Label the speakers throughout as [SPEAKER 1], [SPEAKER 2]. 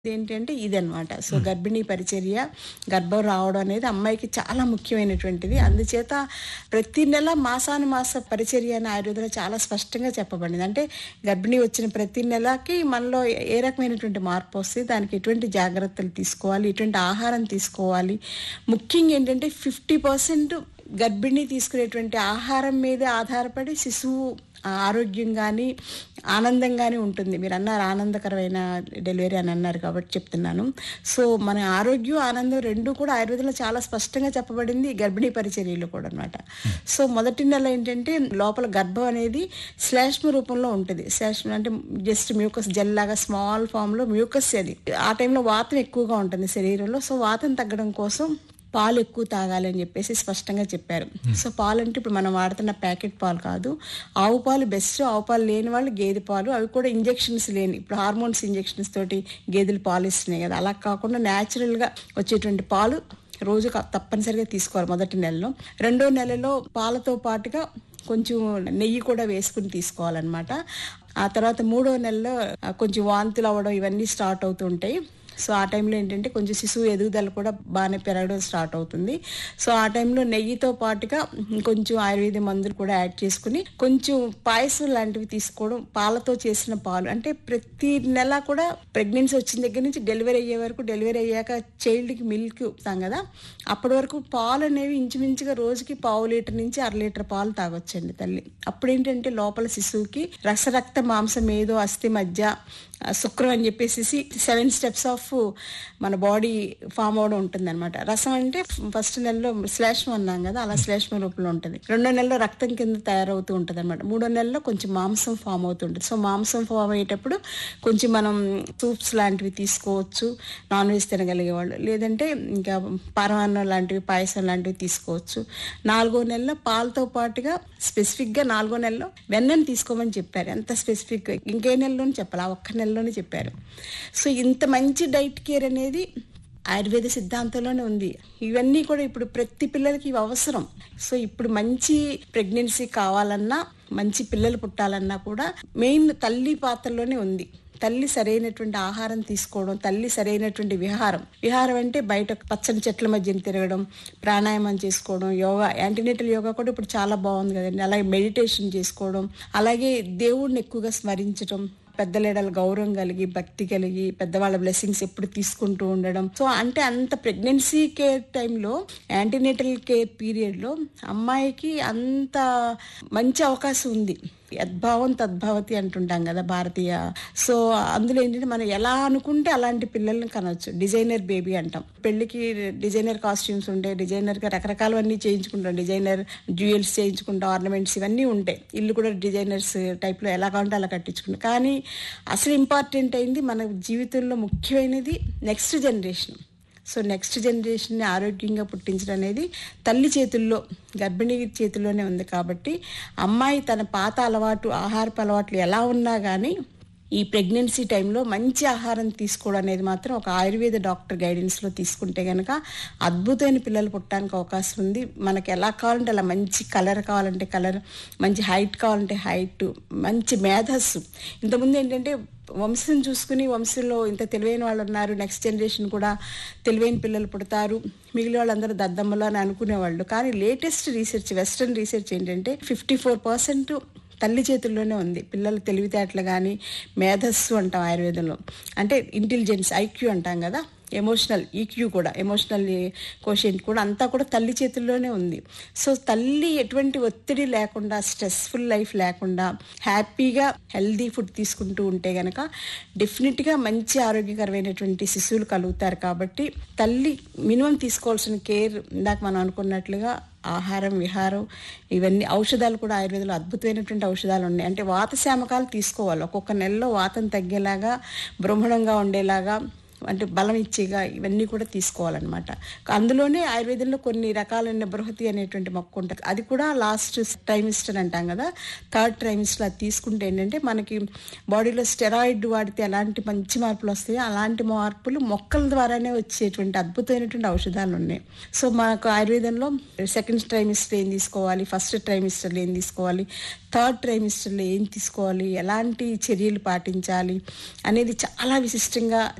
[SPEAKER 1] ఏంటంటే ఇదనమాట సో గర్భిణీ పరిచర్య గర్భం రావడం అనేది అమ్మాయికి చాలా ముఖ్యమైనటువంటిది అందుచేత ప్రతి నెల మాసాను మాస పరిచర్య అని ఆయుర్వేదంలో చాలా స్పష్టంగా చెప్పబడింది అంటే గర్భిణీ వచ్చిన ప్రతి నెలకి మనలో ఏ రకమైనటువంటి మార్పు వస్తుంది దానికి ఎటువంటి జాగ్రత్తలు తీసుకోవాలి ఎటువంటి ఆహారం తీసుకోవాలి ముఖ్యంగా ఏంటంటే ఫిఫ్టీ పర్సెంట్ గర్భిణీ తీసుకునేటువంటి ఆహారం మీదే ఆధారపడి శిశువు ఆరోగ్యం కానీ ఆనందం కానీ ఉంటుంది మీరు అన్నారు ఆనందకరమైన డెలివరీ అని అన్నారు కాబట్టి చెప్తున్నాను సో మన ఆరోగ్యం ఆనందం రెండు కూడా ఆయుర్వేదంలో చాలా స్పష్టంగా చెప్పబడింది గర్భిణీ పరిచర్యలు కూడా అనమాట సో మొదటి నెల ఏంటంటే లోపల గర్భం అనేది శ్లేష్మ రూపంలో ఉంటుంది శ్లేష్మ అంటే జస్ట్ మ్యూకస్ జెల్ లాగా స్మాల్ ఫామ్లో మ్యూకస్ అది ఆ టైంలో వాతం ఎక్కువగా ఉంటుంది శరీరంలో సో వాతం తగ్గడం కోసం పాలు ఎక్కువ తాగాలి అని చెప్పేసి స్పష్టంగా చెప్పారు సో పాలు అంటే ఇప్పుడు మనం వాడుతున్న ప్యాకెట్ పాలు కాదు ఆవు పాలు బెస్ట్ ఆవు పాలు లేని వాళ్ళు గేదె పాలు అవి కూడా ఇంజెక్షన్స్ లేని ఇప్పుడు హార్మోన్స్ ఇంజెక్షన్స్ తోటి గేదెలు పాలు ఇస్తున్నాయి కదా అలా కాకుండా న్యాచురల్గా వచ్చేటువంటి పాలు రోజు క- తప్పనిసరిగా తీసుకోవాలి మొదటి నెలలో రెండో నెలలో పాలతో పాటుగా కొంచెం నెయ్యి కూడా వేసుకుని తీసుకోవాలన్నమాట ఆ తర్వాత మూడో నెలలో ఆ, కొంచెం వాంతులు అవ్వడం ఇవన్నీ స్టార్ట్ అవుతుంటాయి సో ఆ టైంలో ఏంటంటే కొంచెం శిశువు ఎదుగుదల కూడా బాగానే పెరగడం స్టార్ట్ అవుతుంది సో ఆ టైంలో నెయ్యితో పాటుగా కొంచెం ఆయుర్వేద మందులు కూడా యాడ్ చేసుకుని కొంచెం పాయసం లాంటివి తీసుకోవడం పాలతో చేసిన పాలు అంటే ప్రతి నెల కూడా ప్రెగ్నెన్సీ వచ్చిన దగ్గర నుంచి డెలివరీ అయ్యే వరకు డెలివరీ అయ్యాక చైల్డ్కి మిల్క్ ఇస్తాం కదా అప్పటి వరకు పాలు అనేవి ఇంచుమించుగా రోజుకి పావు లీటర్ నుంచి అర లీటర్ పాలు తాగొచ్చండి తల్లి అప్పుడు ఏంటంటే లోపల శిశువుకి రసరక్త మాంసం ఏదో అస్థి మధ్య ఆ, శుక్రం అని చెప్పేసి సెవెన్ స్టెప్స్ ఆఫ్ మన బాడీ ఫామ్ అవడం ఉంటుంది అనమాట రసం అంటే ఫస్ట్ నెలలో శ్లేష్మం అన్నాం కదా అలా శ్లేష్మ రూపంలో ఉంటుంది రెండో నెలలో రక్తం కింద తయారవుతూ ఉంటుంది అనమాట మూడో నెలలో కొంచెం మాంసం ఫామ్ అవుతుంటుంది సో మాంసం ఫామ్ అయ్యేటప్పుడు కొంచెం మనం సూప్స్ లాంటివి తీసుకోవచ్చు నాన్ వెజ్ తినగలిగే వాళ్ళు లేదంటే ఇంకా పరమాన్నం లాంటివి పాయసం లాంటివి తీసుకోవచ్చు నాలుగో నెలలో పాలతో పాటుగా స్పెసిఫిక్గా నాలుగో నెలలో వెన్నని తీసుకోమని చెప్పారు ఎంత స్పెసిఫిక్ ఇంకే నెలలోనే చెప్పాలి ఆ ఒక్క నెలలోనే చెప్పారు సో ఇంత మంచి డైట్ కేర్ అనేది ఆయుర్వేద సిద్ధాంతంలోనే ఉంది ఇవన్నీ కూడా ఇప్పుడు ప్రతి పిల్లలకి ఇవి అవసరం సో ఇప్పుడు మంచి ప్రెగ్నెన్సీ కావాలన్నా మంచి పిల్లలు పుట్టాలన్నా కూడా మెయిన్ తల్లి పాత్రలోనే ఉంది తల్లి సరైనటువంటి ఆహారం తీసుకోవడం తల్లి సరైనటువంటి విహారం విహారం అంటే బయట పచ్చని చెట్ల మధ్యన తిరగడం ప్రాణాయామం చేసుకోవడం యోగా యాంటీనేటల్ యోగా కూడా ఇప్పుడు చాలా బాగుంది కదండి అలాగే మెడిటేషన్ చేసుకోవడం అలాగే దేవుడిని ఎక్కువగా స్మరించడం పెద్దలేడల గౌరవం కలిగి భక్తి కలిగి పెద్దవాళ్ళ బ్లెస్సింగ్స్ ఎప్పుడు తీసుకుంటూ ఉండడం సో అంటే అంత ప్రెగ్నెన్సీ కేర్ టైంలో యాంటీనేటల్ కేర్ పీరియడ్లో అమ్మాయికి అంత మంచి అవకాశం ఉంది యద్భావం తద్భావతి అంటుంటాం కదా భారతీయ సో అందులో ఏంటంటే మనం ఎలా అనుకుంటే అలాంటి పిల్లల్ని కనవచ్చు డిజైనర్ బేబీ అంటాం పెళ్లికి డిజైనర్ కాస్ట్యూమ్స్ ఉంటాయి డిజైనర్ గా రకరకాలవన్నీ చేయించుకుంటాం డిజైనర్ జ్యువెల్స్ చేయించుకుంటాం ఆర్నమెంట్స్ ఇవన్నీ ఉంటాయి ఇల్లు కూడా డిజైనర్స్ టైప్ లో ఎలా కావాలంటే అలా కట్టించుకుంటాం కానీ అసలు ఇంపార్టెంట్ అయింది మన జీవితంలో ముఖ్యమైనది నెక్స్ట్ జనరేషన్ సో నెక్స్ట్ జనరేషన్ని ఆరోగ్యంగా పుట్టించడం అనేది తల్లి చేతుల్లో గర్భిణీ చేతుల్లోనే ఉంది కాబట్టి అమ్మాయి తన పాత అలవాటు ఆహారపు అలవాట్లు ఎలా ఉన్నా కానీ ఈ ప్రెగ్నెన్సీ టైంలో మంచి ఆహారం తీసుకోవడం అనేది మాత్రం ఒక ఆయుర్వేద డాక్టర్ గైడెన్స్లో తీసుకుంటే కనుక అద్భుతమైన పిల్లలు పుట్టడానికి అవకాశం ఉంది మనకి ఎలా కావాలంటే అలా మంచి కలర్ కావాలంటే కలర్ మంచి హైట్ కావాలంటే హైట్ మంచి మేధస్సు ఇంతకుముందు ఏంటంటే వంశం చూసుకుని వంశంలో ఇంత తెలివైన వాళ్ళు ఉన్నారు నెక్స్ట్ జనరేషన్ కూడా తెలివైన పిల్లలు పుడతారు మిగిలిన వాళ్ళందరూ దద్దమ్మలు అని అనుకునేవాళ్ళు కానీ లేటెస్ట్ రీసెర్చ్ వెస్ట్రన్ రీసెర్చ్ ఏంటంటే ఫిఫ్టీ ఫోర్ పర్సెంట్ తల్లి చేతుల్లోనే ఉంది పిల్లల తెలివితేటలు కానీ మేధస్సు అంటాం ఆయుర్వేదంలో అంటే ఇంటెలిజెన్స్ ఐక్యూ అంటాం కదా ఎమోషనల్ ఈక్యూ కూడా ఎమోషనల్ కోషెంట్ కూడా అంతా కూడా తల్లి చేతుల్లోనే ఉంది సో తల్లి ఎటువంటి ఒత్తిడి లేకుండా స్ట్రెస్ఫుల్ లైఫ్ లేకుండా హ్యాపీగా హెల్దీ ఫుడ్ తీసుకుంటూ ఉంటే గనక డెఫినెట్గా మంచి ఆరోగ్యకరమైనటువంటి శిశువులు కలుగుతారు కాబట్టి తల్లి మినిమం తీసుకోవాల్సిన కేర్ ఇందాక మనం అనుకున్నట్లుగా ఆహారం విహారం ఇవన్నీ ఔషధాలు కూడా ఆయుర్వేదంలో అద్భుతమైనటువంటి ఔషధాలు ఉన్నాయి అంటే వాతశామకాలు తీసుకోవాలి ఒక్కొక్క నెలలో వాతం తగ్గేలాగా బ్రహ్మణంగా ఉండేలాగా అంటే బలం ఇచ్చేగా ఇవన్నీ కూడా తీసుకోవాలన్నమాట అందులోనే ఆయుర్వేదంలో కొన్ని రకాలైన బృహతి అనేటువంటి మొక్క ఉంటుంది అది కూడా లాస్ట్ ట్రైమిస్టర్ అంటాం కదా థర్డ్ ట్రైమిస్టర్ అది తీసుకుంటే ఏంటంటే మనకి బాడీలో స్టెరాయిడ్ వాడితే ఎలాంటి మంచి మార్పులు వస్తాయో అలాంటి మార్పులు మొక్కల ద్వారానే వచ్చేటువంటి అద్భుతమైనటువంటి ఔషధాలు ఉన్నాయి సో మనకు ఆయుర్వేదంలో సెకండ్ ట్రైమిస్టర్ ఏం తీసుకోవాలి ఫస్ట్ ట్రైమిస్టర్లో ఏం తీసుకోవాలి థర్డ్ ట్రైమిస్టర్లో ఏం తీసుకోవాలి ఎలాంటి చర్యలు పాటించాలి అనేది చాలా విశిష్టంగా చాలా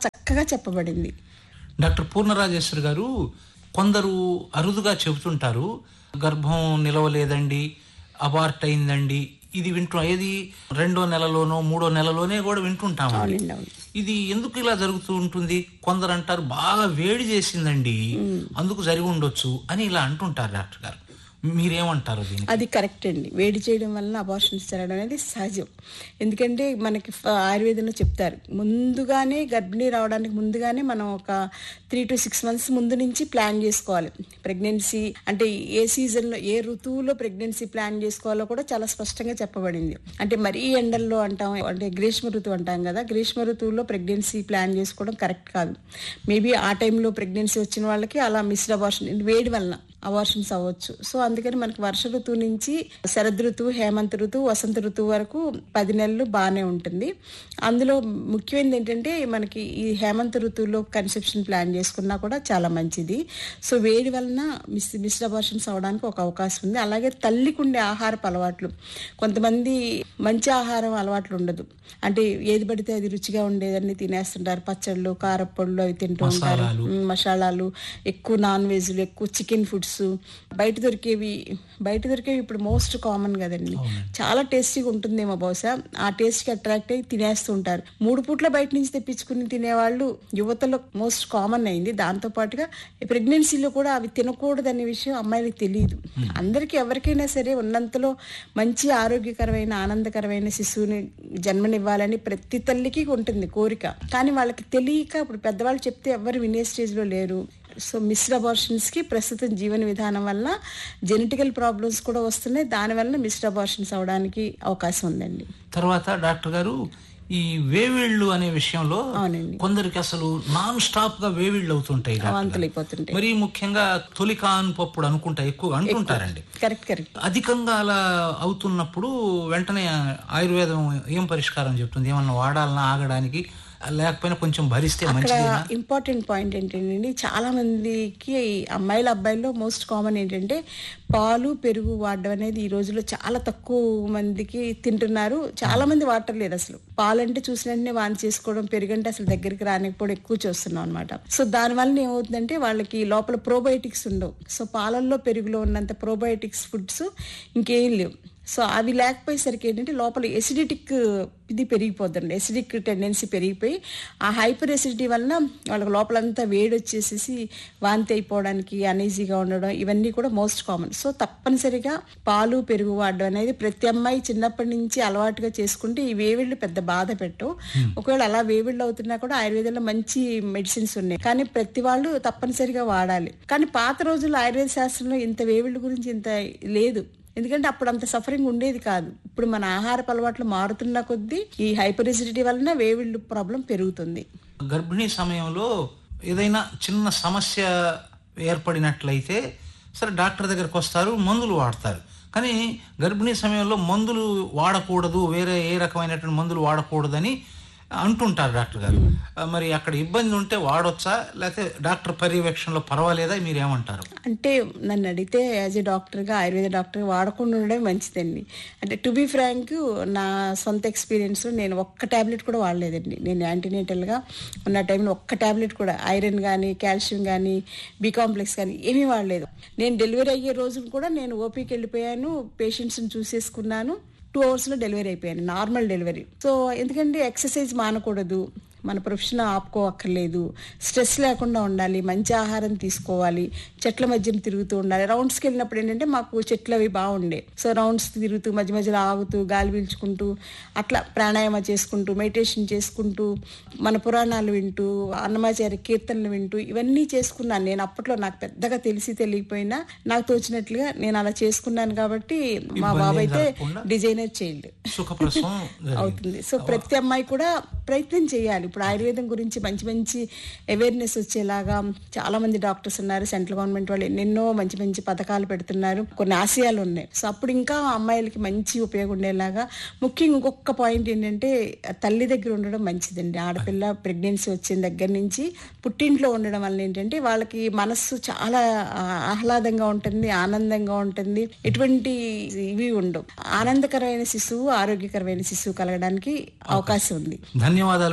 [SPEAKER 1] చక్కగా చెప్పబడింది
[SPEAKER 2] డాక్టర్ పూర్ణరాజేశ్వర్ గారు కొందరు అరుదుగా చెబుతుంటారు గర్భం నిలవలేదండి అబార్ట్ అయిందండి ఇది వింటూ ఏది రెండో నెలలోనో మూడో నెలలోనే కూడా వింటుంటాము
[SPEAKER 1] అవునండి అవును
[SPEAKER 2] ఇది ఎందుకు ఇలా జరుగుతూ ఉంటుంది కొందరు అంటారు బాగా వేడి చేసిందండి అందుకు జరిగి ఉండొచ్చు అని ఇలా అంటుంటారు డాక్టర్ గారు మీరేమంటారు దీనికి
[SPEAKER 1] అది కరెక్ట్ అండి వేడి చేయడం వలన అబార్షన్స్ జరగడం అనేది సహజం ఎందుకంటే మనకి ఫ- ఆయుర్వేదంలో చెప్తారు ముందుగానే గర్భిణీ రావడానికి ముందుగానే మనం ఒక త్రీ టు సిక్స్ మంత్స్ ముందు నుంచి ప్లాన్ చేసుకోవాలి ప్రెగ్నెన్సీ అంటే ఏ సీజన్లో ఏ ఋతువులో ప్రెగ్నెన్సీ ప్లాన్ చేసుకోవాలో కూడా చాలా స్పష్టంగా చెప్పబడింది అంటే మరీ ఎండల్లో అంటాం అంటే గ్రీష్మ ఋతువు అంటాం కదా గ్రీష్మ ఋతువులో ప్రెగ్నెన్సీ ప్లాన్ చేసుకోవడం కరెక్ట్ కాదు మేబీ ఆ టైంలో ప్రెగ్నెన్సీ వచ్చిన వాళ్ళకి అలా మిస్డ్ అబార్షన్ వేడి వలన అవార్షన్స్ అవ్వచ్చు సో అందుకని మనకి వర్ష ఋతువు నుంచి శరద్ ఋతువు హేమంత ఋతువు వసంత ఋతువు వరకు పది నెలలు బాగానే ఉంటుంది అందులో ముఖ్యమైనది ఏంటంటే మనకి ఈ హేమంత ఋతువులో కన్సెప్షన్ ప్లాన్ చేసుకున్నా కూడా చాలా మంచిది సో వేడి వలన మిస్ మిస్డ్ అబార్షన్స్ అవడానికి ఒక అవకాశం ఉంది అలాగే తల్లికి ఉండే ఆహారపు అలవాట్లు కొంతమంది మంచి ఆహారం అలవాట్లు ఉండదు అంటే ఏది పడితే అది రుచిగా ఉండేదని తినేస్తుంటారు పచ్చళ్ళు కారప్పొళ్ళు అవి తింటూ ఉంటారు
[SPEAKER 2] మసాలాలు.
[SPEAKER 1] మ్, మసాలాలు ఎక్కువ నాన్ వెజ్లు ఎక్కువ చికెన్ ఫుడ్స్ బయట దొరికేవి బయట దొరికేవి ఇప్పుడు మోస్ట్ కామన్ కదండి చాలా టేస్టీగా ఉంటుందేమో బహుశా ఆ టేస్ట్ కి అట్రాక్ట్ అయ్యి తినేస్తూ ఉంటారు మూడు పూట్ల బయట నుంచి తెప్పించుకుని తినేవాళ్ళు యువతలో మోస్ట్ కామన్ అయింది దాంతో పాటుగా ప్రెగ్నెన్సీలో కూడా అవి తినకూడదనే విషయం అమ్మాయిలకు తెలియదు అందరికీ ఎవరికైనా సరే ఉన్నంతలో మంచి ఆరోగ్యకరమైన ఆనందకరమైన శిశువుని జన్మనివ్వాలని ప్రతి తల్లికి ఉంటుంది కోరిక కానీ వాళ్ళకి తెలియక ఇప్పుడు పెద్దవాళ్ళు చెప్తే ఎవరు వినే స్టేజ్ లో లేరు సో మిస్డ్ అబార్షన్స్ కి ప్రస్తుతం జీవన విధానం వల్ల జెనెటికల్ ప్రాబ్లమ్స్ కూడా వస్తున్నాయి దాని వల్ల మిస్డ్ అబార్షన్స్ అవడానికి అవకాశం ఉందండి
[SPEAKER 2] తర్వాత డాక్టర్ గారు ఈ వేవిళ్ళు అనే విషయంలో
[SPEAKER 1] అవునండి.
[SPEAKER 2] కొందరికి అసలు నాన్ స్టాప్ గా వేవిళ్ళు అవుతుంటాయి డాక్టర్ గారు.
[SPEAKER 1] అవాంతులైపోతుంటాయి
[SPEAKER 2] మరి ముఖ్యంగా తొలి కాన్పప్పుడు అనుకుంటా ఎక్కువ అంటుంటారండి
[SPEAKER 1] కరెక్ట్ కరెక్ట్
[SPEAKER 2] అధికంగా అలా అవుతున్నప్పుడు వెంటనే ఆయుర్వేదం ఏం పరిష్కారం చెప్తుంది ఏమన్నా వాడాలన్నా ఆగడానికి లేకపోయినా కొంచెం భరిస్తే
[SPEAKER 1] ఇక్కడ
[SPEAKER 2] మంచిదేనా
[SPEAKER 1] ఇంపార్టెంట్ పాయింట్ ఏంటంటే చాలా మందికి అమ్మాయిల అబ్బాయిల్లో మోస్ట్ కామన్ ఏంటంటే పాలు పెరుగు వాడడం అనేది ఈ రోజుల్లో చాలా తక్కువ మందికి తింటున్నారు చాలా మంది వాడట్లేదు అసలు పాలు అంటే చూసిన వెంటనే వాన్ చేసుకోవడం పెరుగు అంటే అసలు దగ్గరికి రానికపోవడం ఎక్కువ చూస్తున్నాం అనమాట సో దానివల్ల ఏమవుతుందంటే వాళ్ళకి లోపల ప్రోబయోటిక్స్ ఉండవు సో పాలల్లో పెరుగులో ఉన్నంత ప్రోబయోటిక్స్ ఫుడ్స్ ఇంకేం లేవు సో అవి లేకపోయేసరికి ఏంటంటే లోపల ఎసిడిటిక్ ఇది పెరిగిపోద్దండి ఎసిడిక్ టెండెన్సీ పెరిగిపోయి ఆ హైపర్ ఎసిడిటీ వలన వాళ్ళకి లోపలంతా వేడి వచ్చేసేసి వాంతి అయిపోవడానికి అనీజీగా ఉండడం ఇవన్నీ కూడా మోస్ట్ కామన్ సో తప్పనిసరిగా పాలు పెరుగు వాడడం అనేది ప్రతి అమ్మాయి చిన్నప్పటి నుంచి అలవాటుగా చేసుకుంటే ఈ వేవిళ్ళు పెద్ద బాధ పెట్టవు ఒకవేళ అలా వేవిళ్ళు అవుతున్నా కూడా ఆయుర్వేదంలో మంచి మెడిసిన్స్ ఉన్నాయి కానీ ప్రతి వాళ్ళు తప్పనిసరిగా వాడాలి కానీ పాత రోజుల్లో ఆయుర్వేద శాస్త్రంలో ఇంత వేవిళ్ళ గురించి ఇంత లేదు ఎందుకంటే అప్పుడు అంత సఫరింగ్ ఉండేది కాదు ఇప్పుడు మన ఆహారపు అలవాట్లు మారుతున్న కొద్దీ ఈ హైపర్ ఎసిడిటీ వలన వేవిళ్ళు ప్రాబ్లం పెరుగుతుంది
[SPEAKER 2] గర్భిణీ సమయంలో ఏదైనా చిన్న సమస్య ఏర్పడినట్లయితే సరే డాక్టర్ దగ్గరకు వస్తారు మందులు వాడతారు కానీ గర్భిణీ సమయంలో మందులు వాడకూడదు వేరే ఏ రకమైనటువంటి మందులు వాడకూడదని అంటుంటారు డాక్టర్ గారు ఆ, మరి అక్కడ ఇబ్బంది ఉంటే వాడొచ్చా లేకపోతే డాక్టర్ పర్యవేక్షణలో పర్వాలేదా మీరేమంటారు
[SPEAKER 1] అంటే నన్ను అడిగితే యాజ్ ఏ డాక్టర్గా ఆయుర్వేద డాక్టర్ వాడకుండా ఉండడం మంచిదండి అంటే టు బీ ఫ్రాంక్ నా సొంత ఎక్స్పీరియన్స్ నేను ఒక్క టాబ్లెట్ కూడా వాడలేదండి నేను యాంటీనేటల్గా ఉన్న టైంలో ఒక్క టాబ్లెట్ కూడా ఐరన్ కానీ కాల్షియం కానీ బి కాంప్లెక్స్ కానీ ఏమీ వాడలేదు నేను డెలివరీ అయ్యే రోజున కూడా నేను ఓపీకి వెళ్ళిపోయాను పేషెంట్స్ని చూసేసుకున్నాను టూ అవర్స్లో డెలివరీ అయిపోయాను నార్మల్ డెలివరీ సో ఎందుకంటే ఎక్సర్సైజ్ మానకూడదు మన ప్రొఫెషన్ ఆపుకోవక్కర్లేదు స్ట్రెస్ లేకుండా ఉండాలి మంచి ఆహారం తీసుకోవాలి చెట్ల మధ్యన తిరుగుతూ ఉండాలి రౌండ్స్కి వెళ్ళినప్పుడు ఏంటంటే మాకు చెట్లు అవి బాగుండే సో రౌండ్స్ తిరుగుతూ మధ్య మధ్యలో ఆగుతూ గాలి పీల్చుకుంటూ అట్లా ప్రాణాయామ చేసుకుంటూ మెడిటేషన్ చేసుకుంటూ మన పురాణాలు వింటూ అన్నమాచార్య కీర్తనలు వింటూ ఇవన్నీ చేసుకున్నాను నేను అప్పట్లో నాకు పెద్దగా తెలిసి తెలియకపోయినా నాకు తోచినట్లుగా నేను అలా చేసుకున్నాను కాబట్టి మా బాబు అయితే
[SPEAKER 2] జరగకుండా
[SPEAKER 1] డిజైనర్ చైల్డ్
[SPEAKER 2] సుఖప్రసవం జరిగింది.
[SPEAKER 1] అవుతుంది సో ప్రతి అమ్మాయి కూడా ప్రయత్నం చేయాలి ఇప్పుడు ఆయుర్వేదం గురించి మంచి మంచి అవేర్నెస్ వచ్చేలాగా చాలా మంది డాక్టర్స్ ఉన్నారు సెంట్రల్ గవర్నమెంట్ వాళ్ళు ఎన్నెన్నో మంచి మంచి పథకాలు పెడుతున్నారు కొన్ని ఆశయాలు ఉన్నాయి సో అప్పుడు ఇంకా అమ్మాయిలకి మంచి ఉపయోగం ఉండేలాగా ముఖ్యంగా ఇంకొక పాయింట్ ఏంటంటే తల్లి దగ్గర ఉండడం మంచిదండి ఆడపిల్ల ప్రెగ్నెన్సీ వచ్చిన దగ్గర నుంచి పుట్టింట్లో ఉండడం వల్ల ఏంటంటే వాళ్ళకి మనస్సు చాలా ఆ, ఆహ్లాదంగా ఉంటుంది ఆనందంగా ఉంటుంది ఎటువంటి ఇవి ఉండవు ఆనందకరమైన శిశువు ఆరోగ్యకరమైన శిశువు కలగడానికి అవకాశం ఉంది
[SPEAKER 2] ధన్యవాదాలు డాక్టర్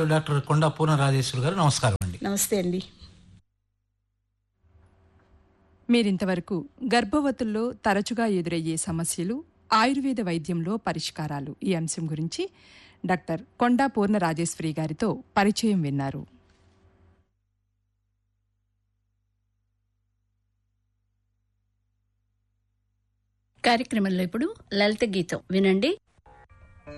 [SPEAKER 2] కొండా పూర్ణ రాజేశ్వరి గారు నమస్కారం అండి
[SPEAKER 1] నమస్తే అండి
[SPEAKER 3] మీరింతవరకు గర్భవతుల్లో తరచుగా ఎదురయ్యే సమస్యలు ఆయుర్వేద వైద్యంలో పరిష్కారాలు ఈ అంశం గురించి డాక్టర్ కొండా పూర్ణ రాజేశ్వరి గారితో పరిచయం విన్నారు
[SPEAKER 4] కార్యక్రమంలో ఇప్పుడు లలిత గీతం వినండి